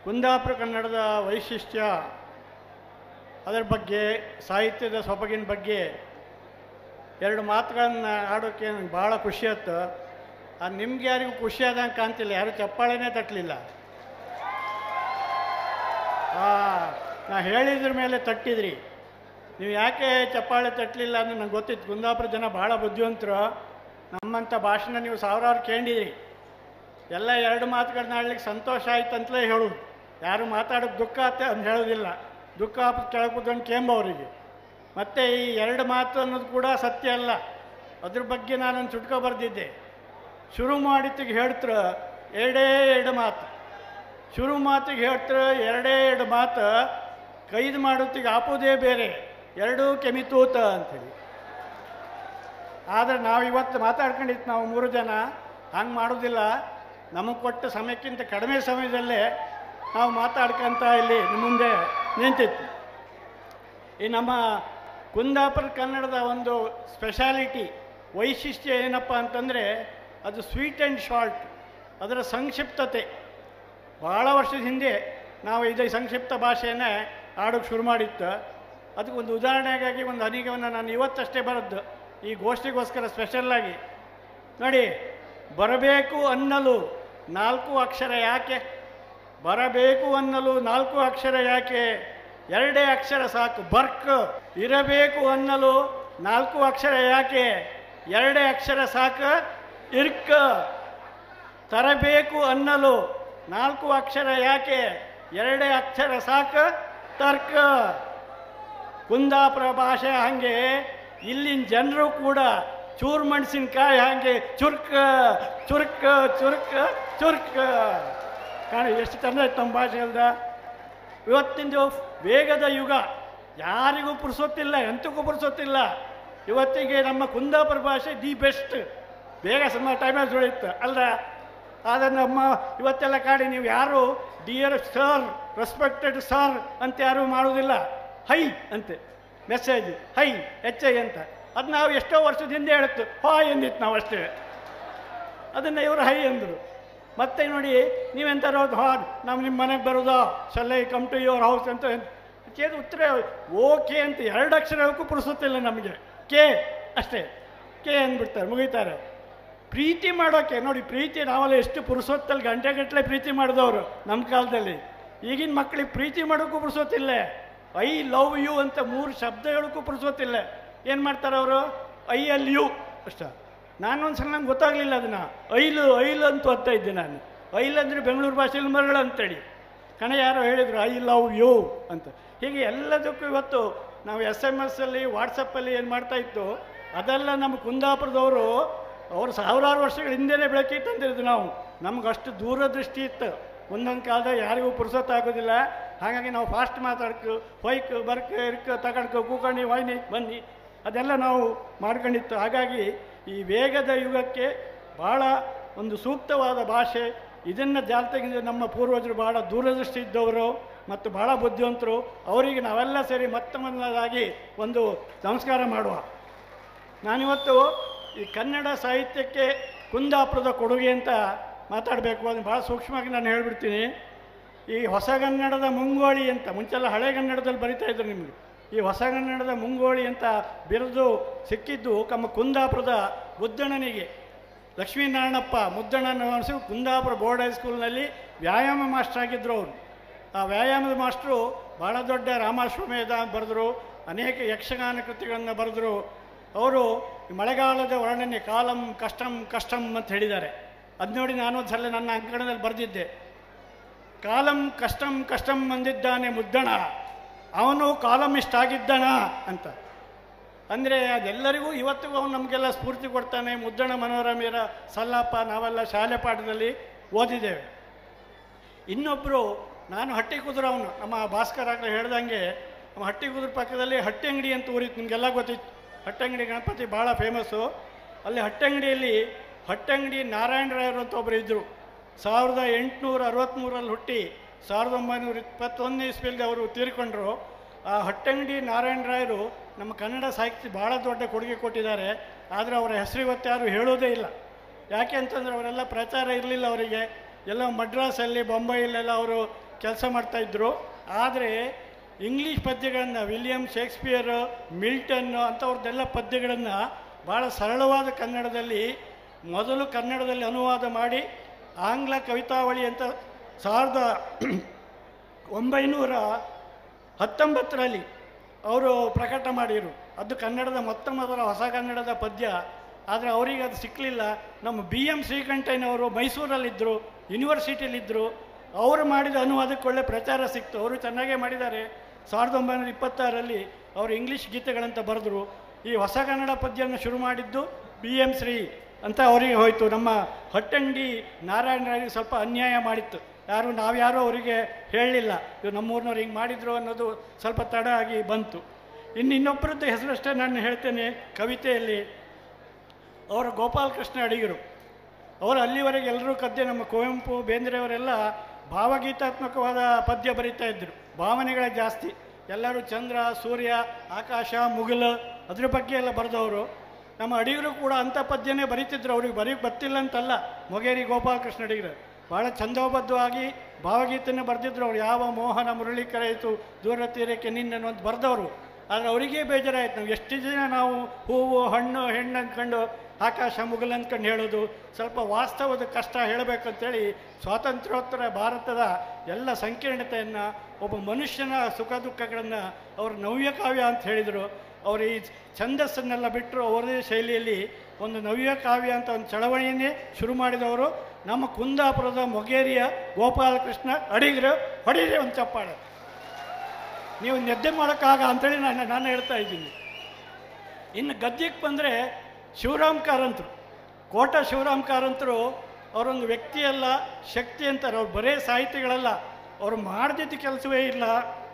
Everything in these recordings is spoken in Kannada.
ಕುಂದಾಪುರ ಕನ್ನಡದ ವೈಶಿಷ್ಟ್ಯ ಅದರ ಬಗ್ಗೆ ಸಾಹಿತ್ಯದ ಸೊಬಗಿನ ಬಗ್ಗೆ ಎರಡು ಮಾತುಗಳನ್ನ ಆಡೋಕ್ಕೆ ನಂಗೆ ಭಾಳ ಖುಷಿ ಆಯ್ತು ಅದು ನಿಮ್ಗೆ ಯಾರಿಗೂ ಖುಷಿ ಆದಂಗೆ ಕಾಣ್ತಿಲ್ಲ ಯಾರು ಚಪ್ಪಾಳೆನೇ ತಟ್ಟಲಿಲ್ಲ ಹಾಂ ನಾ ಹೇಳಿದ್ರ ಮೇಲೆ ತಟ್ಟಿದ್ರಿ ನೀವು ಯಾಕೆ ಚಪ್ಪಾಳೆ ತಟ್ಟಲಿಲ್ಲ ಅಂದ್ರೆ ನಂಗೆ ಗೊತ್ತಿತ್ತು ಕುಂದಾಪುರ ಜನ ಭಾಳ ಬುದ್ಧಿವಂತರು ನಮ್ಮಂಥ ಭಾಷಣ ನೀವು ಸಾವಿರಾರು ಕೇಳಿದ್ರಿ ಎಲ್ಲ ಎರಡು ಮಾತುಗಳನ್ನ ಆಡ್ಲಿಕ್ಕೆ ಸಂತೋಷ ಆಯ್ತು ಅಂತಲೇ ಹೇಳೋದು ಯಾರು ಮಾತಾಡೋದು ದುಃಖ ಆತ ಅಂತ ಹೇಳೋದಿಲ್ಲ ದುಃಖ ಆಪತ್ತು ಕೆಳಗೆ ಕೂತ್ಕೊಂಡು ಕೇಂಬ ಅವರಿಗೆ ಮತ್ತು ಈ ಎರಡು ಮಾತು ಅನ್ನೋದು ಕೂಡ ಸತ್ಯ ಅಲ್ಲ ಅದ್ರ ಬಗ್ಗೆ ನಾನೊಂದು ಚುಟ್ಕೊ ಬರೆದಿದ್ದೆ ಶುರು ಮಾಡಿತ್ತಿಗೆ ಹೇಳ್ತಾರೆ ಎರಡೇ ಎರಡು ಮಾತು ಶುರು ಮಾತಿಗೆ ಹೇಳ್ತಾರೆ ಎರಡೇ ಎರಡು ಮಾತು ಕೈದು ಮಾಡೋತ್ತಿಗೆ ಆಪೋದೇ ಬೇರೆ ಎರಡೂ ಕೆಮಿತೂತ ಅಂಥೇಳಿ ಆದರೆ ನಾವು ಇವತ್ತು ಮಾತಾಡ್ಕೊಂಡಿತ್ತು ನಾವು ಮೂರು ಜನ ಹಂಗೆ ಮಾಡೋದಿಲ್ಲ ನಮಗೆ ಕೊಟ್ಟ ಸಮಯಕ್ಕಿಂತ ಕಡಿಮೆ ಸಮಯದಲ್ಲೇ ನಾವು ಮಾತಾಡ್ಕೊಂತ ಇಲ್ಲಿ ನಿಮ್ಮ ಮುಂದೆ ನಿಂತಿತ್ತು ಈ ನಮ್ಮ ಕುಂದಾಪುರ ಕನ್ನಡದ ಒಂದು ಸ್ಪೆಷಾಲಿಟಿ ವೈಶಿಷ್ಟ್ಯ ಏನಪ್ಪ ಅಂತಂದರೆ ಅದು ಸ್ವೀಟ್ ಆ್ಯಂಡ್ ಶಾರ್ಟ್ ಅದರ ಸಂಕ್ಷಿಪ್ತತೆ ಭಾಳ ವರ್ಷದ ಹಿಂದೆ ನಾವು ಇದೇ ಸಂಕ್ಷಿಪ್ತ ಭಾಷೆಯನ್ನೇ ಆಡೋಕ್ಕೆ ಶುರು ಮಾಡಿತ್ತು ಅದಕ್ಕೆ ಒಂದು ಉದಾಹರಣೆಗಾಗಿ ಒಂದು ಅನಿಗವನ್ನು ನಾನು ಇವತ್ತಷ್ಟೇ ಬರದ್ದು ಈ ಗೋಷ್ಠಿಗೋಸ್ಕರ ಸ್ಪೆಷಲ್ಲಾಗಿ ನೋಡಿ ಬರಬೇಕು ಅನ್ನಲು ನಾಲ್ಕು ಅಕ್ಷರ ಯಾಕೆ ಬರಬೇಕು ಅನ್ನಲು ನಾಲ್ಕು ಅಕ್ಷರ ಯಾಕೆ ಎರಡೇ ಅಕ್ಷರ ಸಾಕು ಬರ್ಕ್ ಇರಬೇಕು ಅನ್ನಲು ನಾಲ್ಕು ಅಕ್ಷರ ಯಾಕೆ ಎರಡೇ ಅಕ್ಷರ ಸಾಕು ಇರ್ಕ ತರಬೇಕು ಅನ್ನಲು ನಾಲ್ಕು ಅಕ್ಷರ ಯಾಕೆ ಎರಡೇ ಅಕ್ಷರ ಸಾಕು ತರ್ಕ ಕುಂದಾಪುರ ಭಾಷೆ ಹಾಗೆ ಇಲ್ಲಿನ ಜನರು ಕೂಡ ಚೂರು ಮೆಣಸಿನ್ಕಾಯಿ ಹಾಗೆ ಚುರ್ಕ ಚುರ್ಕ ಚುರ್ಕ ಚುರ್ಕ ಕಾಣ ಎಷ್ಟು ಚಂದ ಇತ್ತು ನಮ್ಮ ಭಾಷೆ ಅಲ್ದ ಇವತ್ತಿಂದು ವೇಗದ ಯುಗ ಯಾರಿಗೂ ಪುರ್ಸೊತ್ತಿಲ್ಲ ಎಂತಕ್ಕೂ ಪುರ್ಸೊತ್ತಿಲ್ಲ ಇವತ್ತಿಗೆ ನಮ್ಮ ಕುಂದಾಪುರ ಭಾಷೆ ದಿ ಬೆಸ್ಟ್ ಬೇಗ ಸಮ ಟೈಮಲ್ಲಿ ಸುಳಿಯುತ್ತೆ ಅಲ್ಲ ಆದರೆ ನಮ್ಮ ಇವತ್ತೆಲ್ಲ ಕಾಡಿ ನೀವು ಯಾರು ಡಿಯರ್ ಸರ್ ರೆಸ್ಪೆಕ್ಟೆಡ್ ಸರ್ ಅಂತ ಯಾರೂ ಮಾಡೋದಿಲ್ಲ ಹೈ ಅಂತೆ ಮೆಸೇಜ್ ಹೈ ಎಚ್ ಐ ಅಂತ ಅದು ನಾವು ಎಷ್ಟೋ ವರ್ಷದ ಹಿಂದೆ ಹೇಳುತ್ತು ಹಾಯ್ ಎಂದಿತ್ತು ನಾವು ಅಷ್ಟೇ ಅದನ್ನು ಇವರು ಹೈ ಅಂದರು ಮತ್ತೆ ನೋಡಿ ನೀವೆಂತಾರು ಹಾರ್ ನಾವು ನಿಮ್ಮ ಮನೆಗೆ ಬರೋದಾ shall I come to your house ಅಂತ ಕೇಳಿ ಉತ್ತರ ಓಕೆ ಅಂತ ಎರಡು ಅಕ್ಷರಕ್ಕೂ ಪುರುಸುತ್ತಿಲ್ಲ ನಮಗೆ ಕೆ ಅಷ್ಟೇ ಕೆ ಅಂದ್ಬಿಡ್ತಾರೆ ಮುಗಿತಾರೆ ಪ್ರೀತಿ ಮಾಡೋಕ್ಕೆ ನೋಡಿ ಪ್ರೀತಿ ನಾವೆಲ್ಲ ಎಷ್ಟು ಪುರುಸೊತ್ತಲ್ಲಿ ಗಂಟೆಗಟ್ಟಲೆ ಪ್ರೀತಿ ಮಾಡಿದವರು ನಮ್ಮ ಕಾಲದಲ್ಲಿ ಈಗಿನ ಮಕ್ಕಳಿಗೆ ಪ್ರೀತಿ ಮಾಡೋಕ್ಕೂ ಪುರುಸೊತ್ತಿಲ್ಲ ಐ ಲವ್ ಯು ಅಂತ ಮೂರು ಶಬ್ದಗಳಕ್ಕೂ ಪುರುಸೊತ್ತಿಲ್ಲ ಏನು ಮಾಡ್ತಾರೆ ಅವರು ಐ ಎಲ್ ಯು ಅಷ್ಟ ನಾನೊಂದು ಸಲ ನಂಗೆ ಗೊತ್ತಾಗಲಿಲ್ಲ ಅದನ್ನು ಐಲು ಐಲು ಅಂತ ಓದ್ತಾ ಇದ್ದೆ ನಾನು ಐಲ್ ಅಂದರೆ ಬೆಂಗಳೂರು ಭಾಷೆಯಲ್ಲಿ ಮರಳು ಅಂತೇಳಿ ಕಣ ಯಾರೋ ಹೇಳಿದರು ಐ ಲವ್ ಯು ಅಂತ ಹೀಗೆ ಎಲ್ಲದಕ್ಕೂ ಇವತ್ತು ನಾವು ಎಸ್ ಎಮ್ ಎಸ್ಸಲ್ಲಿ ವಾಟ್ಸಪ್ಪಲ್ಲಿ ಏನು ಮಾಡ್ತಾ ಇತ್ತು ಅದೆಲ್ಲ ನಮ್ಮ ಕುಂದಾಪುರದವರು ಅವರು ಸಾವಿರಾರು ವರ್ಷಗಳ ಹಿಂದೆನೇ ಬೆಳಕಿ ತಂದಿರೋದು ನಾವು ನಮ್ಗೆ ಅಷ್ಟು ದೂರದೃಷ್ಟಿ ಇತ್ತು ಒಂದೊಂದು ಕಾಲದಾಗ ಯಾರಿಗೂ ಪುರುಸೊತ್ತಾಗೋದಿಲ್ಲ ಹಾಗಾಗಿ ನಾವು ಫಾಸ್ಟ್ ಮಾತಾಡ್ಕೊ ಹೊಯ್ಕ್ ಬರ್ಕ ಇರ್ಕ ತಗೊಂಡ್ಕೊ ಕೂಕಣಿ ವಾಯ್ನಿ ಬನ್ನಿ ಅದೆಲ್ಲ ನಾವು ಮಾಡ್ಕೊಂಡಿತ್ತು ಹಾಗಾಗಿ ಈ ವೇಗದ ಯುಗಕ್ಕೆ ಭಾಳ ಒಂದು ಸೂಕ್ತವಾದ ಭಾಷೆ ಇದನ್ನು ಜಾಲ್ ತೆಗೆದು ನಮ್ಮ ಪೂರ್ವಜರು ಭಾಳ ದೂರದೃಷ್ಟಿ ಇದ್ದವರು ಮತ್ತು ಭಾಳ ಬುದ್ಧಿವಂತರು ಅವರಿಗೆ ನಾವೆಲ್ಲ ಸೇರಿ ಮತ್ತೆ ಮೊದಲಾಗಿ ಒಂದು ನಮಸ್ಕಾರ ಮಾಡುವ ನಾನಿವತ್ತು ಈ ಕನ್ನಡ ಸಾಹಿತ್ಯಕ್ಕೆ ಕುಂದಾಪುರದ ಕೊಡುಗೆ ಅಂತ ಮಾತಾಡಬೇಕು ಅದನ್ನು ಭಾಳ ಸೂಕ್ಷ್ಮವಾಗಿ ನಾನು ಹೇಳ್ಬಿಡ್ತೀನಿ ಈ ಹೊಸಗನ್ನಡದ ಮುಂಗೋಳಿ ಅಂತ ಮುಂಚೆಲ್ಲ ಹಳೆಗನ್ನಡದಲ್ಲಿ ಬರಿತಾ ಇದ್ರು ನಿಮಗೆ ಈ ಹೊಸಗನ್ನಡದ ಮುಂಗೋಳಿ ಅಂತ ಬಿರುದು ಸಿಕ್ಕಿದ್ದು ನಮ್ಮ ಕುಂದಾಪುರದ ಮುದ್ದಣ್ಣನಿಗೆ ಲಕ್ಷ್ಮೀನಾರಾಯಣಪ್ಪ ಮುದ್ದಣ್ಣನ ಮನಸ್ಸು ಕುಂದಾಪುರ ಬೋರ್ಡ್ ಹೈಸ್ಕೂಲ್ನಲ್ಲಿ ವ್ಯಾಯಾಮ ಮಾಸ್ಟರ್ ಆಗಿದ್ದರು ಅವರು ಆ ವ್ಯಾಯಾಮದ ಮಾಸ್ಟ್ರು ಭಾಳ ದೊಡ್ಡ ರಾಮಾಶ್ವಮೇಧ ಬರೆದರು ಅನೇಕ ಯಕ್ಷಗಾನ ಕೃತಿಗಳನ್ನು ಬರೆದರು ಅವರು ಈ ಮಳೆಗಾಲದ ವರ್ಣನೆ ಕಾಲಂ ಕಷ್ಟಂ ಕಷ್ಟಂ ಅಂತ ಹೇಳಿದ್ದಾರೆ ಅದು ನೋಡಿ ನಾನು ಒಂದು ಸಲ ನನ್ನ ಅಂಕಣದಲ್ಲಿ ಬರೆದಿದ್ದೆ ಕಾಲಂ ಕಷ್ಟಂ ಕಷ್ಟಂ ಅಂದಿದ್ದಾನೆ ಮುದ್ದಣ ಅವನು ಕಾಲಮಿಸ್ಟ್ ಆಗಿದ್ದಣ ಅಂತ ಅಂದರೆ ಅದೆಲ್ಲರಿಗೂ ಇವತ್ತಿಗೂ ಅವನು ನಮಗೆಲ್ಲ ಸ್ಫೂರ್ತಿ ಕೊಡ್ತಾನೆ ಮುದ್ದಣ ಮನೋರಮೆಯರ ಸಲ್ಲಾಪ ನಾವೆಲ್ಲ ಶಾಲೆ ಪಾಠದಲ್ಲಿ ಓದಿದ್ದೇವೆ ಇನ್ನೊಬ್ಬರು ನಾನು ಹಟ್ಟಿ ಕುದುರೆ ಅವನು ನಮ್ಮ ಭಾಸ್ಕರ್ ಆಗಲೇ ಹೇಳ್ದಂಗೆ ನಮ್ಮ ಹಟ್ಟಿ ಕುದುರೆ ಪಕ್ಕದಲ್ಲಿ ಹಟ್ಟಿ ಅಂಗಡಿ ಅಂತ ಊರಿತ್ತು ನಿಮಗೆಲ್ಲ ಗೊತ್ತಿತ್ತು ಹಟ್ಟಂಗಡಿ ಗಣಪತಿ ಭಾಳ ಫೇಮಸ್ಸು ಅಲ್ಲಿ ಹಟ್ಟಂಗಡಿಯಲ್ಲಿ ಹಟ್ಟಂಗಡಿ ನಾರಾಯಣ ರಾಯರು ಅಂತ ಒಬ್ಬರು ಇದ್ದರು ಸಾವಿರದ ಎಂಟುನೂರ ಅರವತ್ತ್ಮೂರಲ್ಲಿ ಹುಟ್ಟಿ ಸಾವಿರದ ಒಂಬೈನೂರ ಇಪ್ಪತ್ತೊಂದನೇ ಇಸ್ವಿಯಲ್ಲಿ ಅವರು ತೀರ್ಕೊಂಡ್ರು ಆ ಹಟ್ಟಂಗಡಿ ನಾರಾಯಣ ರಾಯರು ನಮ್ಮ ಕನ್ನಡ ಸಾಹಿತ್ಯ ಭಾಳ ದೊಡ್ಡ ಕೊಡುಗೆ ಕೊಟ್ಟಿದ್ದಾರೆ ಆದರೆ ಅವರ ಹೆಸರು ಇವತ್ತು ಯಾರು ಹೇಳೋದೇ ಇಲ್ಲ ಯಾಕೆ ಅಂತಂದರೆ ಅವರೆಲ್ಲ ಪ್ರಚಾರ ಇರಲಿಲ್ಲ ಅವರಿಗೆ ಎಲ್ಲ ಮಡ್ರಾಸಲ್ಲಿ ಬೊಂಬೈಲೆಲ್ಲ ಅವರು ಕೆಲಸ ಮಾಡ್ತಾಯಿದ್ರು ಆದರೆ ಇಂಗ್ಲೀಷ್ ಪದ್ಯಗಳನ್ನು ವಿಲಿಯಂ ಶೇಕ್ಸ್ಪಿಯರ್ ಮಿಲ್ಟನ್ ಅಂಥವ್ರದ್ದೆಲ್ಲ ಪದ್ಯಗಳನ್ನು ಭಾಳ ಸರಳವಾದ ಕನ್ನಡದಲ್ಲಿ ಮೊದಲು ಕನ್ನಡದಲ್ಲಿ ಅನುವಾದ ಮಾಡಿ ಆಂಗ್ಲ ಕವಿತಾವಳಿ ಅಂತ ಸಾವಿರದ ಒಂಬೈನೂರ ಹತ್ತೊಂಬತ್ತರಲ್ಲಿ ಅವರು ಪ್ರಕಟ ಮಾಡಿರು ಅದು ಕನ್ನಡದ ಮೊತ್ತ ಮೊದಲ ಹೊಸ ಕನ್ನಡದ ಪದ್ಯ ಆದರೆ ಅವರಿಗೆ ಅದು ಸಿಕ್ಕಲಿಲ್ಲ ನಮ್ಮ ಬಿ ಎಂ ಶ್ರೀಕಂಠಯ್ಯನವರು ಮೈಸೂರಲ್ಲಿದ್ದರು ಯೂನಿವರ್ಸಿಟಿಯಲ್ಲಿದ್ದರು ಅವರು ಮಾಡಿದ ಅನುವಾದಕ್ಕೆ ಒಳ್ಳೆ ಪ್ರಚಾರ ಸಿಕ್ತು ಅವರು ಚೆನ್ನಾಗೇ ಮಾಡಿದ್ದಾರೆ ಸಾವಿರದ ಒಂಬೈನೂರ ಇಪ್ಪತ್ತಾರರಲ್ಲಿ ಅವರು ಇಂಗ್ಲೀಷ್ ಗೀತೆಗಳಂತ ಬರೆದರು ಈ ಹೊಸ ಕನ್ನಡ ಪದ್ಯವನ್ನು ಶುರು ಮಾಡಿದ್ದು ಬಿ ಎಂ ಶ್ರೀ ಅಂತ ಅವರಿಗೆ ಹೋಯಿತು ನಮ್ಮ ಹಟ್ಟಂಗಿ ನಾರಾಯಣರಾಯರಿಗೆ ಸ್ವಲ್ಪ ಅನ್ಯಾಯ ಮಾಡಿತ್ತು ಯಾರು ನಾವ್ಯಾರೂ ಅವರಿಗೆ ಹೇಳಲಿಲ್ಲ ಇವು ನಮ್ಮೂರಿನವ್ರು ಹಿಂಗೆ ಮಾಡಿದ್ರು ಅನ್ನೋದು ಸ್ವಲ್ಪ ತಡ ಆಗಿ ಬಂತು ಇನ್ನು ಇನ್ನೊಬ್ಬರದ್ದು ಹೆಸರಷ್ಟೇ ನಾನು ಹೇಳ್ತೇನೆ ಕವಿತೆಯಲ್ಲಿ ಅವರು ಗೋಪಾಲಕೃಷ್ಣ ಅಡಿಗರು ಅವರು ಅಲ್ಲಿವರೆಗೆ ಎಲ್ಲರೂ ಕದ್ದೆ ನಮ್ಮ ಕುವೆಂಪು ಬೇಂದ್ರೆಯವರೆಲ್ಲ ಭಾವಗೀತಾತ್ಮಕವಾದ ಪದ್ಯ ಬರೀತಾ ಇದ್ದರು ಭಾವನೆಗಳೇ ಜಾಸ್ತಿ ಎಲ್ಲರೂ ಚಂದ್ರ ಸೂರ್ಯ ಆಕಾಶ ಮುಗಿಲು ಅದ್ರ ಬಗ್ಗೆ ಎಲ್ಲ ಬರೆದವರು ನಮ್ಮ ಅಡಿಗರು ಕೂಡ ಅಂಥ ಪದ್ಯನೇ ಬರೀತಿದ್ರು ಅವ್ರಿಗೆ ಬರೀ ಗೊತ್ತಿಲ್ಲ ಅಂತಲ್ಲ ಮೊಗೇರಿ ಗೋಪಾಲಕೃಷ್ಣ ಅಡಿಗರು ಭಾಳ ಛಂದೋಬದ್ಧವಾಗಿ ಭಾವಗೀತೆನೇ ಬರೆದಿದ್ರು ಅವ್ರು ಯಾವ ಮೋಹನ ಮುರಳಿ ಕರೆಯಿತು ದೂರ ತೀರಕ್ಕೆ ನಿನ್ನನ್ನು ಅಂತ ಬರೆದವರು ಆದರೆ ಅವರಿಗೇ ಬೇಜಾರಾಯ್ತು ನಾವು ಎಷ್ಟು ದಿನ ನಾವು ಹೂವು ಹಣ್ಣು ಹೆಣ್ಣು ಅಂದ್ಕೊಂಡು ಆಕಾಶ ಮುಗಲ್ ಅಂದ್ಕೊಂಡು ಹೇಳೋದು ಸ್ವಲ್ಪ ವಾಸ್ತವದ ಕಷ್ಟ ಹೇಳಬೇಕಂತೇಳಿ ಸ್ವಾತಂತ್ರ್ಯೋತ್ತರ ಭಾರತದ ಎಲ್ಲ ಸಂಕೀರ್ಣತೆಯನ್ನು ಒಬ್ಬ ಮನುಷ್ಯನ ಸುಖ ದುಃಖಗಳನ್ನು ಅವರು ನವ್ಯ ಕಾವ್ಯ ಅಂತ ಹೇಳಿದರು ಅವರು ಈ ಛಂದಸ್ಸನ್ನೆಲ್ಲ ಬಿಟ್ಟರು ಅವರದೇ ಶೈಲಿಯಲ್ಲಿ ಒಂದು ನವ್ಯ ಕಾವ್ಯ ಅಂತ ಒಂದು ಚಳವಳಿಯನ್ನೇ ಶುರು ಮಾಡಿದವರು ನಮ್ಮ ಕುಂದಾಪುರದ ಮೊಗೇರಿಯ ಗೋಪಾಲಕೃಷ್ಣ ಅಡಿಗರು ಹೊಡೀರಿ ಒಂದು ಚಪ್ಪಾಳೆ ನೀವು ನಿದ್ದೆ ಮಾಡೋಕ್ಕಾಗ ಅಂತೇಳಿ ನಾನು ನಾನು ಹೇಳ್ತಾ ಇದ್ದೀನಿ ಇನ್ನು ಗದ್ಯಕ್ಕೆ ಬಂದರೆ ಶಿವರಾಮ್ ಕಾರಂತರು ಕೋಟ ಶಿವರಾಮ್ ಕಾರಂತರು ಅವರೊಂದು ವ್ಯಕ್ತಿಯಲ್ಲ ಶಕ್ತಿ ಅಂತಾರೆ ಅವ್ರು ಬರೇ ಸಾಹಿತಿಗಳಲ್ಲ ಅವ್ರು ಮಾಡ್ದಿದ್ದ ಕೆಲಸವೇ ಇಲ್ಲ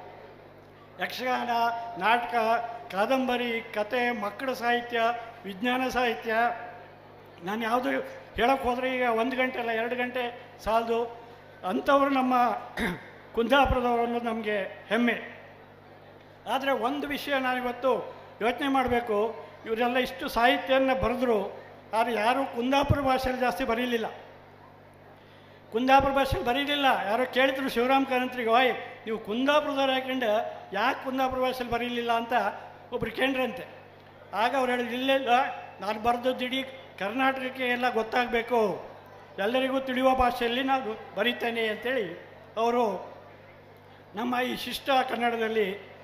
ಯಕ್ಷಗಾನ ನಾಟಕ ಕಾದಂಬರಿ ಕತೆ ಮಕ್ಕಳ ಸಾಹಿತ್ಯ ವಿಜ್ಞಾನ ಸಾಹಿತ್ಯ ನಾನು ಯಾವುದು ಹೇಳೋಕ್ಕೆ ಹೋದರೆ ಈಗ ಒಂದು ಗಂಟೆ ಅಲ್ಲ ಎರಡು ಗಂಟೆ ಸಾಲದು ಅಂಥವ್ರು ನಮ್ಮ ಕುಂದಾಪುರದವರು ಅನ್ನೋದು ನಮಗೆ ಹೆಮ್ಮೆ ಆದರೆ ಒಂದು ವಿಷಯ ನಾನಿವತ್ತು ಯೋಚನೆ ಮಾಡಬೇಕು ಇವರೆಲ್ಲ ಇಷ್ಟು ಸಾಹಿತ್ಯವನ್ನು ಬರೆದ್ರು ಆದರೆ ಯಾರೂ ಕುಂದಾಪುರ ಭಾಷೆಯಲ್ಲಿ ಜಾಸ್ತಿ ಬರೀಲಿಲ್ಲ ಕುಂದಾಪುರ ಭಾಷೆಯಲ್ಲಿ ಬರೀಲಿಲ್ಲ ಯಾರೋ ಕೇಳಿದ್ರು ಶಿವರಾಮ್ ಕಾರಂತರಿಗೆ ವಾಯ್ ನೀವು ಕುಂದಾಪುರದವ್ರು ಹಾಕೊಂಡು ಯಾಕೆ ಕುಂದಾಪುರ ಭಾಷೆಯಲ್ಲಿ ಬರೀಲಿಲ್ಲ ಅಂತ ಒಬ್ರು ಕೇಂದ್ರಂತೆ ಆಗ ಅವ್ರು ಹೇಳಿದ್ರು ಇಲ್ಲೆಲ್ಲ ನಾನು ಬರೆದದ್ದು ಇಡೀ ಕರ್ನಾಟಕಕ್ಕೆ ಎಲ್ಲ ಗೊತ್ತಾಗಬೇಕು ಎಲ್ಲರಿಗೂ ತಿಳಿಯುವ ಭಾಷೆಯಲ್ಲಿ ನಾನು ಬರೀತೇನೆ ಅಂತೇಳಿ ಅವರು ನಮ್ಮ ಈ ಶಿಷ್ಟ ಕನ್ನಡದಲ್ಲಿ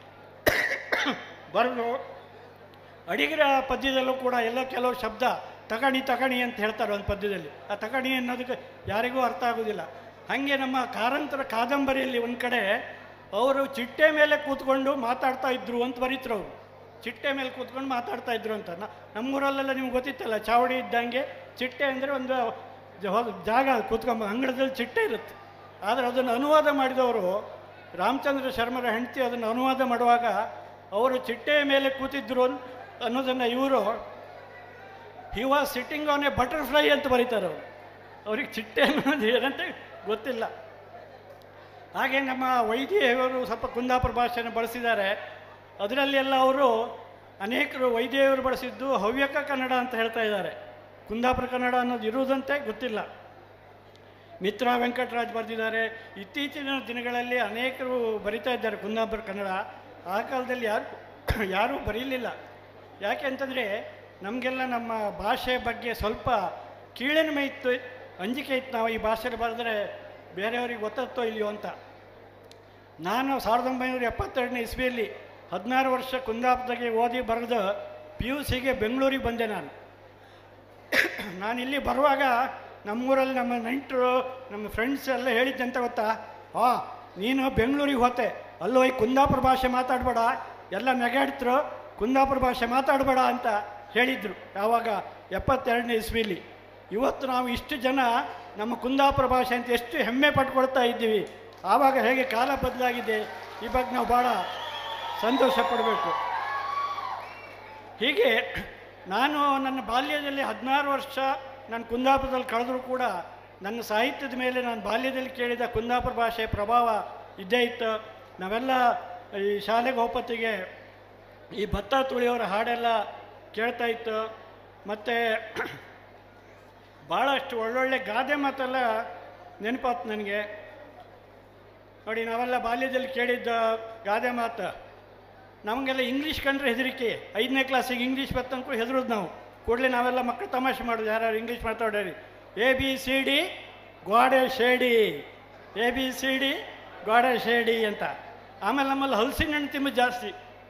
ಬರೆದು ಅಡಿಗರ ಪದ್ಯದಲ್ಲೂ ಕೂಡ ಎಲ್ಲ ಕೆಲವು ಶಬ್ದ ತಗಣಿ ತಗಣಿ ಅಂತ ಹೇಳ್ತಾರೆ ಒಂದು ಪದ್ಯದಲ್ಲಿ ಆ ತಗಣಿ ಅನ್ನೋದಕ್ಕೆ ಯಾರಿಗೂ ಅರ್ಥ ಆಗೋದಿಲ್ಲ ಹಾಗೆ ನಮ್ಮ ಕಾರಂತರ ಕಾದಂಬರಿಯಲ್ಲಿ ಒಂದು ಕಡೆ ಅವರು ಚಿಟ್ಟೆ ಮೇಲೆ ಕೂತ್ಕೊಂಡು ಮಾತಾಡ್ತಾ ಇದ್ರು ಅಂತ ಬರೀತ್ರು ಅವರು ಚಿಟ್ಟೆ ಮೇಲೆ ಕೂತ್ಕೊಂಡು ಮಾತಾಡ್ತಾ ಇದ್ರು ಅಂತ ನ- ನಮ್ಮೂರಲ್ಲೆಲ್ಲ ನಿಮ್ಗೆ ಗೊತ್ತಿತ್ತಲ್ಲ ಚಾವಡಿ ಇದ್ದಂಗೆ ಚಿಟ್ಟೆ ಅಂದರೆ ಒಂದು ಜ- ಹೊ- ಜಾಗ ಕೂತ್ಕೊಂಬ ಅಂಗಳದಲ್ಲಿ ಚಿಟ್ಟೆ ಇರುತ್ತೆ ಆದರೆ ಅದನ್ನು ಅನುವಾದ ಮಾಡಿದವರು ರಾಮಚಂದ್ರ ಶರ್ಮರ ಹೆಂಡತಿ ಅದನ್ನು ಅನುವಾದ ಮಾಡುವಾಗ ಅವರು ಚಿಟ್ಟೆಯ ಮೇಲೆ ಕೂತಿದ್ರು ಅನ್- ಅನ್ನೋದನ್ನು ಇವರು he was sitting on a butterfly ಅಂತ ಬರೀತಾರೆ ಅವರು ಅವ್ರಿಗೆ ಚಿಟ್ಟೆ ಅನ್ನೋದು ಏನಂತ ಗೊತ್ತಿಲ್ಲ ಹಾಗೆ ನಮ್ಮ ವೈದ್ಯರು ಸ್ವಲ್ಪ ಕುಂದಾಪುರ ಭಾಷೆಯನ್ನು ಬಳಸಿದ್ದಾರೆ ಅದರಲ್ಲಿ ಎಲ್ಲ ಅವರು ಅನೇಕರು ವೈದ್ಯರು ಬಳಸಿದ್ದು ಹವ್ಯಕ ಕನ್ನಡ ಅಂತ ಹೇಳ್ತಾ ಇದ್ದಾರೆ ಕುಂದಾಪುರ ಕನ್ನಡ ಅನ್ನೋದು ಇರುವುದಂತೆ ಗೊತ್ತಿಲ್ಲ ಮಿತ್ರ ವೆಂಕಟರಾಜ್ ಬರೆದಿದ್ದಾರೆ ಇತ್ತೀಚಿನ ದಿನಗಳಲ್ಲಿ ಅನೇಕರು ಬರಿತಾ ಇದ್ದಾರೆ ಕುಂದಾಪುರ ಕನ್ನಡ ಆ ಕಾಲದಲ್ಲಿ ಯಾರು ಯಾರೂ ಬರೀಲಿಲ್ಲ ಯಾಕೆ ಅಂತಂದರೆ ನಮಗೆಲ್ಲ ನಮ್ಮ ಭಾಷೆ ಬಗ್ಗೆ ಸ್ವಲ್ಪ ಕೀಳರಿಮೆ ಇತ್ತು ಅಂಜಿಕೆ ಇತ್ತು ನಾವು ಈ ಭಾಷೆಯಲ್ಲಿ ಬರೆದ್ರೆ ಬೇರೆಯವ್ರಿಗೆ ಗೊತ್ತತ್ತೋ ಇಲ್ಲಯೋ ಅಂತ ನಾನು ಸಾವಿರದ ಒಂಬೈನೂರ ಎಪ್ಪತ್ತೆರಡನೇ ಇಸ್ವಿಯಲ್ಲಿ ಹದಿನಾರು ವರ್ಷ ಕುಂದಾಪುರದಾಗೆ ಓದಿ ಬರೆದು ಪಿ ಯು ಸಿಗೆ ಬೆಂಗಳೂರಿಗೆ ಬಂದೆ ನಾನು ನಾನು ಇಲ್ಲಿ ಬರುವಾಗ ನಮ್ಮೂರಲ್ಲಿ ನಮ್ಮ ನೆಂಟರು ನಮ್ಮ ಫ್ರೆಂಡ್ಸ್ ಎಲ್ಲ ಹೇಳಿದ್ದಂತ ಗೊತ್ತಾ ಆ ನೀನು ಬೆಂಗಳೂರಿಗೆ ಹೋತೆ ಅಲ್ಲೋ ಈ ಕುಂದಾಪುರ ಭಾಷೆ ಮಾತಾಡಬೇಡ ಎಲ್ಲ ನೆಗಾಡ್ತರು ಕುಂದಾಪುರ ಭಾಷೆ ಮಾತಾಡಬೇಡ ಅಂತ ಹೇಳಿದರು ಯಾವಾಗ ಎಪ್ಪತ್ತೆರಡನೇ ಇಸ್ವಿಲಿ ಇವತ್ತು ನಾವು ಇಷ್ಟು ಜನ ನಮ್ಮ ಕುಂದಾಪುರ ಭಾಷೆ ಅಂತ ಎಷ್ಟು ಹೆಮ್ಮೆ ಪಟ್ಕೊಳ್ತಾ ಇದ್ದೀವಿ ಆವಾಗ ಹೇಗೆ ಕಾಲ ಬದಲಾಗಿದೆ ಈ ಬಗ್ಗೆ ನಾವು ಭಾಳ ಸಂತೋಷ ಪಡಬೇಕು ಹೀಗೆ ನಾನು ನನ್ನ ಬಾಲ್ಯದಲ್ಲಿ ಹದಿನಾರು ವರ್ಷ ನಾನು ಕುಂದಾಪುರದಲ್ಲಿ ಕಳೆದರೂ ಕೂಡ ನನ್ನ ಸಾಹಿತ್ಯದ ಮೇಲೆ ನಾನು ಬಾಲ್ಯದಲ್ಲಿ ಕೇಳಿದ ಕುಂದಾಪುರ ಭಾಷೆ ಪ್ರಭಾವ ಇದ್ದೇ ಇತ್ತು ನಾವೆಲ್ಲ ಈ ಶಾಲೆಗೆ ಹೋಪತ್ತಿಗೆ ಈ ಭತ್ತ ತುಳಿಯೋರ ಹಾಡೆಲ್ಲ ಕೇಳ್ತಾ ಇತ್ತು ಮತ್ತು ಭಾಳಷ್ಟು ಒಳ್ಳೊಳ್ಳೆ ಗಾದೆ ಮಾತೆಲ್ಲ ನೆನಪಾತು ನನಗೆ ನೋಡಿ ನಾವೆಲ್ಲ ಬಾಲ್ಯದಲ್ಲಿ ಕೇಳಿದ್ದ ಗಾದೆ ಮಾತು ನಮಗೆಲ್ಲ ಇಂಗ್ಲೀಷ್ ಕಂಡ್ರೆ ಹೆದರಿಕೆ ಐದನೇ ಕ್ಲಾಸಿಗೆ ಇಂಗ್ಲೀಷ್ ಬರ್ತಂಕು ಹೆದರೋದು ನಾವು ಕೂಡಲೇ ನಾವೆಲ್ಲ ಮಕ್ಕಳು ತಮಾಷೆ ಮಾಡೋದು ಯಾರು ಇಂಗ್ಲೀಷ್ ಮಾತಾಡೋರಿ ಎ ಬಿ ಸಿ ಡಿ ಗೋಡೆ ಶೇಡಿ ಎ ಬಿ ಸಿ ಡಿ ಗೋಡೆ ಶೇಡಿ ಅಂತ ಆಮೇಲೆ ನಮ್ಮಲ್ಲಿ ಹಲಸಿನ ಹಣ್ಣು ತಿನ್ನೋದು ಜಾಸ್ತಿ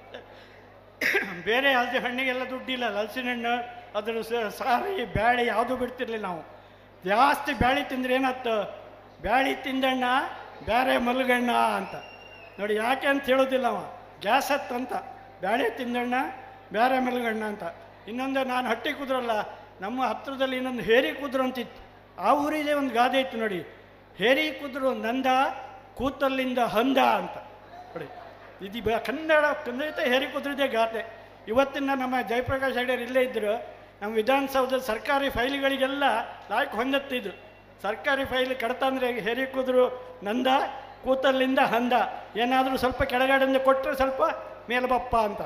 ಬೇರೆ ಹಲಸಿನ ಹಣ್ಣಿಗೆಲ್ಲ ದುಡ್ಡಿಲ್ಲ ಹಲಸಿನ ಹಣ್ಣು ಅದ್ರ ಸ- ಸಾರಿ ಬ್ಯಾಳಿ ಯಾವುದೂ ಬಿಡ್ತಿರ್ಲಿಲ್ಲ ನಾವು ಜಾಸ್ತಿ ಬ್ಯಾಳಿ ತಿಂದ್ರೆ ಏನಾಯ್ತು ಬ್ಯಾಳಿ ತಿಂದಣ್ಣ ಬೇರೆ ಮಲಗಣ್ಣ ಅಂತ ನೋಡಿ ಯಾಕೆ ಅಂತ ಹೇಳೋದಿಲ್ಲ ಅವ ಗ್ಯಾಸ್ ಹತ್ತಂತ ಬ್ಯಾಳಿ ತಿಂದಣ್ಣ ಬೇರೆ ಮಲಗಣ್ಣ ಅಂತ ಇನ್ನೊಂದು ನಾನು ಹಟ್ಟಿ ಕುದ್ರಲ್ಲ ನಮ್ಮ ಹತ್ರದಲ್ಲಿ ಇನ್ನೊಂದು ಹೇರಿ ಕುದ್ರು ಅಂತಿತ್ತು ಆ ಊರಿದೆ ಒಂದು ಗಾದೆ ಇತ್ತು ನೋಡಿ ಹೇರಿ ಕುದ್ರು ನಂದ ಕೂತಲ್ಲಿಂದ ಹಂದ ಅಂತ ನೋಡಿ ಇದು ಬ- ಕನ್ನಡ ಖಂಡಿತ ಹೇರಿ ಕುದುರಿದೆ ಗಾದೆ ಇವತ್ತಿನ ನಮ್ಮ ಜಯಪ್ರಕಾಶ್ ಹೆಗಡೆ ಇಲ್ಲೇ ಇದ್ದರು ನಮ್ಮ ವಿಧಾನಸೌಧದ ಸರ್ಕಾರಿ ಫೈಲ್ಗಳಿಗೆಲ್ಲ ಲಾಯ್ಕ್ ಹೊಂದತ್ತಿದ್ದು ಸರ್ಕಾರಿ ಫೈಲ್ ಕಡತಂದ್ರೆ ಹೇರಿ ಕುದುರು ನಂದ ಕೂತಲ್ಲಿಂದ ಹಂದ ಏನಾದರೂ ಸ್ವಲ್ಪ ಕೆಳಗಡೆಯಿಂದ ಕೊಟ್ಟರೆ ಸ್ವಲ್ಪ ಮೇಲ್ಬಪ್ಪ ಅಂತ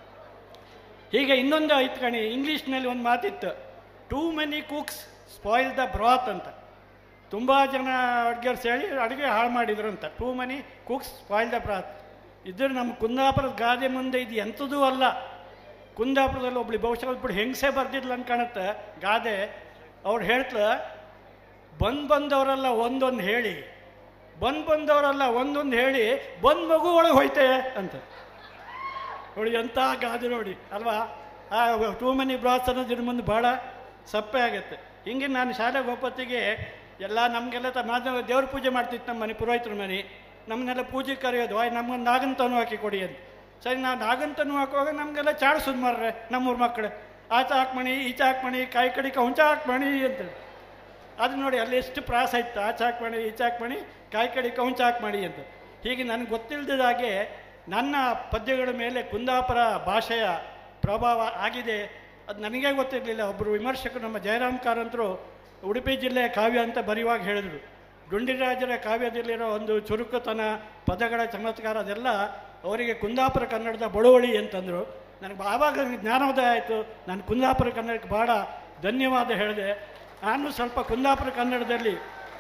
ಹೀಗೆ ಇನ್ನೊಂದು ಐತ್ ಕಣಿ ಇಂಗ್ಲೀಷ್ನಲ್ಲಿ ಒಂದು ಮಾತಿತ್ತು too many cooks spoil the broth ಅಂತ ತುಂಬ ಜನ ಅಡುಗೆಯವ್ರು ಸೇರಿ ಅಡುಗೆ ಹಾಳು ಮಾಡಿದ್ರು ಅಂತ too many cooks spoil the broth ಇದ್ರ ನಮ್ಮ ಕುಂದಾಪುರದ ಗಾದೆ ಮುಂದೆ ಇದು ಎಂಥದೂ ಅಲ್ಲ ಕುಂದಾಪುರದಲ್ಲಿ ಒಬ್ಳು ಬಹುಶಃ ಒಬ್ಳು ಹೆಂಗಸೆ ಬರ್ದಿದ್ಲು ಅಂತ ಕಾಣುತ್ತೆ ಗಾದೆ ಅವ್ರು ಹೇಳ್ತ ಬಂದು ಬಂದವರೆಲ್ಲ ಒಂದೊಂದು ಹೇಳಿ ಬಂದು ಬಂದವರೆಲ್ಲ ಒಂದೊಂದು ಹೇಳಿ ಬಂದು ಮಗು ಒಳಗೆ ಹೋಯ್ತೆ ಅಂತ ನೋಡಿ ಎಂಥ ಗಾದೆ ನೋಡಿ ಅಲ್ವಾ ಆ ಟೂ ಮನಿ ಬ್ರಾಸ್ ಅನ್ನೋದು ಇದ್ರ ಮುಂದೆ ಭಾಳ ಸಪ್ಪೆ ಆಗುತ್ತೆ ಹಿಂಗೆ ನಾನು ಶಾಲೆಗೆ ಹೋಗೋತ್ತಿಗೆ ಎಲ್ಲ ನಮಗೆಲ್ಲ ತ ನಾನು ದೇವ್ರ ಪೂಜೆ ಮಾಡ್ತಿತ್ತು ನಮ್ಮ ಮನೆ ಪುರೋಹಿತರ ಮನೆ ನಮ್ಮನ್ನೆಲ್ಲ ಪೂಜೆ ಕರೆಯೋದು ಆಯ್ ನಮ್ಗೊಂದು ನಾಗಂತನು ಹಾಕಿ ಕೊಡಿ ಅಂತ ಸರಿ ನಾವು ನಾಗಂತನು ಹಾಕುವಾಗ ನಮಗೆಲ್ಲ ಚಾಡ್ಸೋದು ಮಾರ್ರೆ ನಮ್ಮೂರ ಮಕ್ಕಳು ಆಚ ಹಾಕ್ಮಣಿ ಈಚೆ ಹಾಕ್ಮಣಿ ಕಾಯಿ ಕಡಿಕ ಹುಂಚ ಹಾಕ್ಮಣಿ ಅಂತ ಅದು ನೋಡಿ ಅಲ್ಲಿ ಎಷ್ಟು ಪ್ರಾಸ ಇತ್ತು ಆಚೆ ಹಾಕ್ಮಣಿ ಈಚೆ ಹಾಕ್ಮಣಿ ಕಾಯಿ ಕಡಿ ಕೌಂಚ ಹಾಕ್ಮಣಿ ಅಂತ ಹೀಗೆ ನನಗೆ ಗೊತ್ತಿಲ್ಲದ ಹಾಗೆ ನನ್ನ ಪದ್ಯಗಳ ಮೇಲೆ ಕುಂದಾಪುರ ಭಾಷೆಯ ಪ್ರಭಾವ ಆಗಿದೆ ಅದು ನನಗೇ ಗೊತ್ತಿರಲಿಲ್ಲ ಒಬ್ಬರು ವಿಮರ್ಶಕರು ನಮ್ಮ ಜಯರಾಮ್ ಕಾರಂತರು ಉಡುಪಿ ಜಿಲ್ಲೆಯ ಕಾವ್ಯ ಅಂತ ಬರೆಯುವಾಗ ಹೇಳಿದರು ಗುಂಡಿರಾಜರ ಕಾವ್ಯದಲ್ಲಿರೋ ಒಂದು ಚುರುಕುತನ ಪದಗಳ ಚಮತ್ಕಾರ ಅದೆಲ್ಲ ಅವರಿಗೆ ಕುಂದಾಪುರ ಕನ್ನಡದ ಬಳುವಳಿ ಅಂತಂದರು ನನಗೆ ಆವಾಗ ನನಗೆ ಜ್ಞಾನೋದಯ ಆಯಿತು ನಾನು ಕುಂದಾಪುರ ಕನ್ನಡಕ್ಕೆ ಭಾಳ ಧನ್ಯವಾದ ಹೇಳಿದೆ ನಾನು ಸ್ವಲ್ಪ ಕುಂದಾಪುರ ಕನ್ನಡದಲ್ಲಿ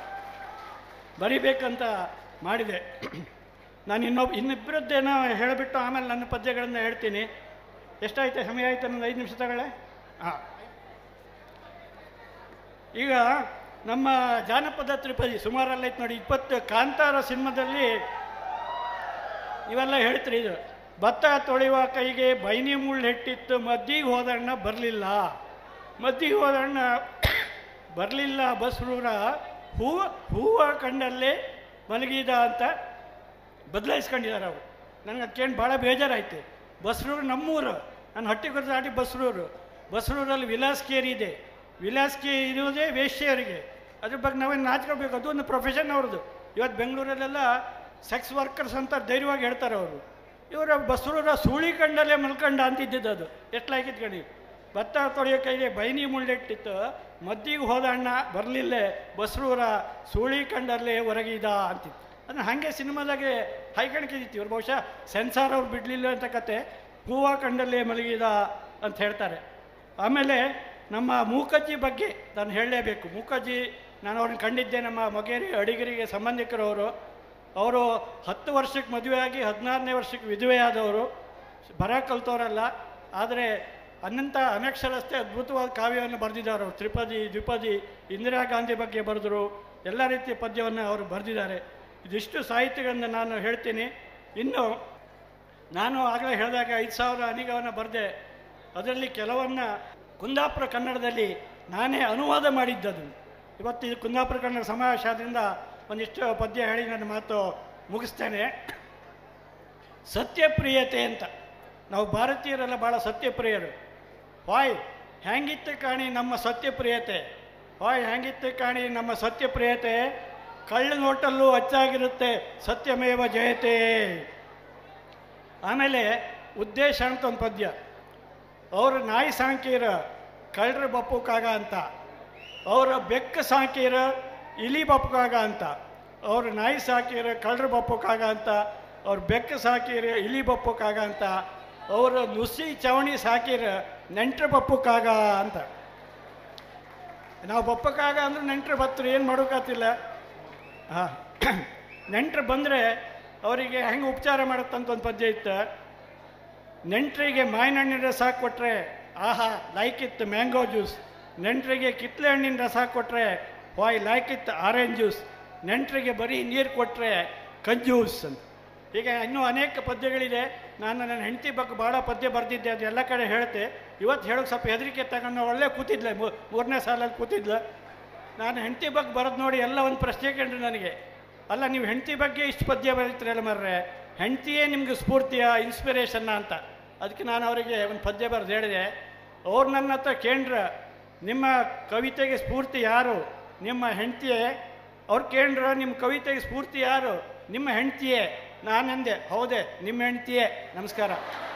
ಬರಿಬೇಕಂತ ಮಾಡಿದೆ ನಾನು ಇನ್ನೊಬ್ಬ ಇನ್ನಿಬ್ಬರದ್ದೇನೋ ಹೇಳಿಬಿಟ್ಟು ಆಮೇಲೆ ನನ್ನ ಪದ್ಯಗಳನ್ನು ಹೇಳ್ತೀನಿ ಎಷ್ಟಾಯ್ತು ಸಮಯ ಆಯ್ತು ನನ್ನ ಐದು ನಿಮಿಷ ತಗೊಳ್ಳೆ ಹಾಂ ಈಗ ನಮ್ಮ ಜಾನಪದ ತ್ರಿಪದಿ ಸುಮಾರಲ್ಲ ಐತೆ ನೋಡಿ ಇಪ್ಪತ್ತು ಕಾಂತಾರ ಸಿನಿಮಾದಲ್ಲಿ ಇವೆಲ್ಲ ಹೇಳ್ತೀರಿ ಇದು ಭತ್ತ ತೊಳೆಯುವ ಕೈಗೆ ಬೈನಿ ಮುಳ್ಳು ಹೆಟ್ಟಿತ್ತು ಮದ್ದಿಗೆ ಹೋದಣ್ಣ ಬರಲಿಲ್ಲ ಮದ್ದಿಗೆ ಹೋದಣ್ಣ ಬರಲಿಲ್ಲ ಬಸ್ರೂರ ಹೂವ ಹೂವ ಕಂಡಲ್ಲೇ ಮಲಗಿದ ಅಂತ ಬದಲಾಯಿಸ್ಕೊಂಡಿದ್ದಾರೆ ಅವರು ನನಗೆ ಅದು ಕೇಳಿ ಭಾಳ ಬೇಜಾರಾಯಿತು ಬಸ್ರೂರು ನಮ್ಮೂರು ನಾನು ಹಟ್ಟಿಗೊರ ದಾಟಿ ಬಸ್ರೂರು ಬಸ್ರೂರಲ್ಲಿ ವಿಲಾಸ್ಕೇರಿ ಇದೆ ವಿಲಾಸ್ಕೇ ಇರೋದೇ ವೇಶ್ಯರಿಗೆ ಅದ್ರ ಬಗ್ಗೆ ನಾವೇನು ನಾಚ್ಕೋಬೇಕು ಅದು ಒಂದು ಪ್ರೊಫೆಷನ್ ಅವ್ರದ್ದು ಇವತ್ತು ಬೆಂಗಳೂರಲ್ಲೆಲ್ಲ ಸೆಕ್ಸ್ ವರ್ಕರ್ಸ್ ಅಂತ ಧೈರ್ಯವಾಗಿ ಹೇಳ್ತಾರೆ ಅವರು ಇವರ ಬಸ್ರೂರ ಸೂಳಿ ಕಂಡಲ್ಲೇ ಮಲ್ಕಂಡ ಅಂತಿದ್ದಿದ್ದು ಅದು ಎಷ್ಟಾಗಿತ್ತು ಗಣಿ ಭತ್ತ ತೊಳೆಯೋ ಕೈಗೆ ಬೈನಿ ಮುಳ್ಳೆಟ್ಟಿತ್ತು ಮದ್ದಿಗೆ ಹೋದ ಅಣ್ಣ ಬರಲಿಲ್ಲ ಬಸ್ರೂರ ಸೂಳಿ ಕಂಡಲ್ಲೇ ಹೊರಗಿದ ಅಂತಿತ್ತು ಅದನ್ನ ಹಾಗೆ ಸಿನಿಮಾದಾಗೆ ಹೈಕಣಿಕಿತ್ತು ಇವ್ರು ಬಹುಶಃ ಸೆನ್ಸಾರ್ ಅವ್ರು ಬಿಡಲಿಲ್ಲ ಅಂತ ಕತೆ ಹೂವ ಕಂಡಲ್ಲೇ ಮಲಗಿದ ಅಂತ ಹೇಳ್ತಾರೆ ಆಮೇಲೆ ನಮ್ಮ ಮೂಕಜ್ಜಿ ಬಗ್ಗೆ ನಾನು ಹೇಳಲೇಬೇಕು ಮೂಕಜ್ಜಿ ನಾನು ಅವ್ರನ್ನ ಕಂಡಿದ್ದೆ ನಮ್ಮ ಮೊಗೇರಿ ಅಡಿಗರಿಗೆ ಸಂಬಂಧಿಕರವರು ಅವರು ಹತ್ತು ವರ್ಷಕ್ಕೆ ಮದುವೆಯಾಗಿ ಹದಿನಾರನೇ ವರ್ಷಕ್ಕೆ ವಿಧವೆಯಾದವರು ಬರ ಕಲ್ತವರಲ್ಲ ಆದರೆ ಅನಂತ ಅನಕ್ಷರಸ್ಥೆ ಅದ್ಭುತವಾದ ಕಾವ್ಯವನ್ನು ಬರೆದಿದ್ದಾರೆ ಅವರು ತ್ರಿಪದಿ ದ್ವಿಪದಿ ಇಂದಿರಾ ಗಾಂಧಿ ಬಗ್ಗೆ ಬರೆದರು ಎಲ್ಲ ರೀತಿಯ ಪದ್ಯವನ್ನು ಅವರು ಬರೆದಿದ್ದಾರೆ ಇದಿಷ್ಟು ಸಾಹಿತ್ಯಗಳನ್ನು ನಾನು ಹೇಳ್ತೀನಿ ಇನ್ನು ನಾನು ಆಗಲೇ ಹೇಳಿದಾಗ ಐದು ಸಾವಿರ ಅನಿಗವನ್ನು ಬರೆದೆ ಅದರಲ್ಲಿ ಕೆಲವನ್ನ ಕುಂದಾಪುರ ಕನ್ನಡದಲ್ಲಿ ನಾನೇ ಅನುವಾದ ಮಾಡಿದ್ದದು ಇವತ್ತು ಇದು ಕುಂದಾಪುರ ಕನ್ನಡ ಸಮಾವೇಶ ಆದ್ದರಿಂದ ಒಂದಿಷ್ಟು ಪದ್ಯ ಹೇಳಿ ನನ್ನ ಮಾತು ಮುಗಿಸ್ತೇನೆ ಸತ್ಯಪ್ರಿಯತೆ ಅಂತ ನಾವು ಭಾರತೀಯರೆಲ್ಲ ಭಾಳ ಸತ್ಯಪ್ರಿಯರು ವಾಯ್ ಹ್ಯಾಂಗಿತ್ತು ಕಾಣಿ ನಮ್ಮ ಸತ್ಯಪ್ರಿಯತೆ ವಾಯ್ ಹ್ಯಾಂಗಿತ್ತು ಕಾಣಿ ನಮ್ಮ ಸತ್ಯಪ್ರಿಯತೆ ಕಳ್ಳ ನೋಟಲ್ಲೂ ಅಚ್ಚಾಗಿರುತ್ತೆ ಸತ್ಯಮೇವ ಜಯತೆ ಆಮೇಲೆ ಉದ್ದೇಶ ಅಂತ ಒಂದು ಪದ್ಯ ಅವರು ನಾಯಿ ಸಾಂಕೀರ ಕಳ್ಳರ ಬಪ್ಪುಕಾಗ ಅಂತ ಅವರ ಬೆಕ್ಕ ಸಾಕೀರ ಇಲಿ ಬಪ್ಪುಕಾಗ ಅಂತ ಅವ್ರ ನಾಯಿ ಸಾಕೀರ ಕಳ್ಳರ ಬಪ್ಪುಕಾಗ ಅಂತ ಅವ್ರ ಬೆಕ್ಕ ಸಾಕೀರ ಇಲಿ ಬಪ್ಪುಕಾಗ ಅಂತ ಅವರು ನುಸಿ ಚವಣಿ ಸಾಕಿರ ನೆಂಟ್ರ ಬಪ್ಪುಕಾಗ ಅಂತ ನಾವು ಬಪ್ಪಕ್ಕಾಗ ಅಂದ್ರೆ ನೆಂಟ್ರು ಬತ್ತರು ಏನು ಮಾಡೋಕ್ಕಾತಿಲ್ಲ ಹಾಂ ನೆಂಟರು ಬಂದರೆ ಅವರಿಗೆ ಹೆಂಗೆ ಉಪಚಾರ ಮಾಡುತ್ತಂತ ಒಂದು ಪದ್ಯ ಇತ್ತು ನೆಂಟರಿಗೆ ಮಾವಿನ ಹಣ್ಣಿನ ರಸ ಕೊಟ್ಟರೆ ಆಹಾ ಲೈಕ್ ಇತ್ತು ಮ್ಯಾಂಗೋ ಜ್ಯೂಸ್ ನೆಂಟರಿಗೆ ಕಿತ್ಲೆ ಹಣ್ಣಿನ ರಸ ಕೊಟ್ಟರೆ ವಾಯ್ ಲೈಕ್ ಇತ್ತು ಆರೆಂಜ್ ಜ್ಯೂಸ್ ನೆಂಟರಿಗೆ ಬರೀ ನೀರು ಕೊಟ್ಟರೆ ಕಂಜೂಸ್ ಅಂತ ಈಗ ಇನ್ನೂ ಅನೇಕ ಪದ್ಯಗಳಿದೆ ನಾನು ನನ್ನ ಹೆಂಡತಿ ಬಗ್ಗೆ ಭಾಳ ಪದ್ಯ ಬರೆದಿದ್ದೆ ಅದು ಎಲ್ಲ ಕಡೆ ಹೇಳ್ತೆ ಇವತ್ತು ಹೇಳೋಕೆ ಸ್ವಲ್ಪ ಹೆದರಿಕೆ ತಗೊಂಡು ಒಳ್ಳೆ ಕೂತಿದ್ಲೆ ಮೂ- ಮೂರನೇ ಸಾಲಲ್ಲಿ ಕೂತಿದ್ಲು ನಾನು ಹೆಂಡತಿ ಬಗ್ಗೆ ಬರೋದು ನೋಡಿ ಎಲ್ಲ ಒಂದು ಪ್ರಶ್ನೆ ಕೇಳ್ರಿ ನನಗೆ ಅಲ್ಲ ನೀವು ಹೆಂಡತಿ ಬಗ್ಗೆ ಇಷ್ಟು ಪದ್ಯ ಬರೀತೀರಲ್ಲ ಮರ್ರೆ ಹೆಂಡತಿಯೇ ನಿಮ್ಗೆ ಸ್ಫೂರ್ತಿಯ ಇನ್ಸ್ಪಿರೇಷನ್ನ ಅಂತ ಅದಕ್ಕೆ ನಾನು ಅವರಿಗೆ ಒಂದು ಪದ್ಯ ಬರೆದು ಹೇಳಿದೆ ಅವ್ರು ನನ್ನ ಹತ್ರ ಕೇಂದ್ರ ನಿಮ್ಮ ಕವಿತೆಗೆ ಸ್ಫೂರ್ತಿ ಯಾರು ನಿಮ್ಮ ಹೆಂಡತಿಯೇ ಅವ್ರು ಕೇಂದ್ರ ನಿಮ್ಮ ಕವಿತೆಗೆ ಸ್ಫೂರ್ತಿ ಯಾರು ನಿಮ್ಮ ಹೆಂಡತಿಯೇ ನಾನಂದೆ ಹೌದೇ ನಿಮ್ಮ ಹೆಂಡತಿಯೇ ನಮಸ್ಕಾರ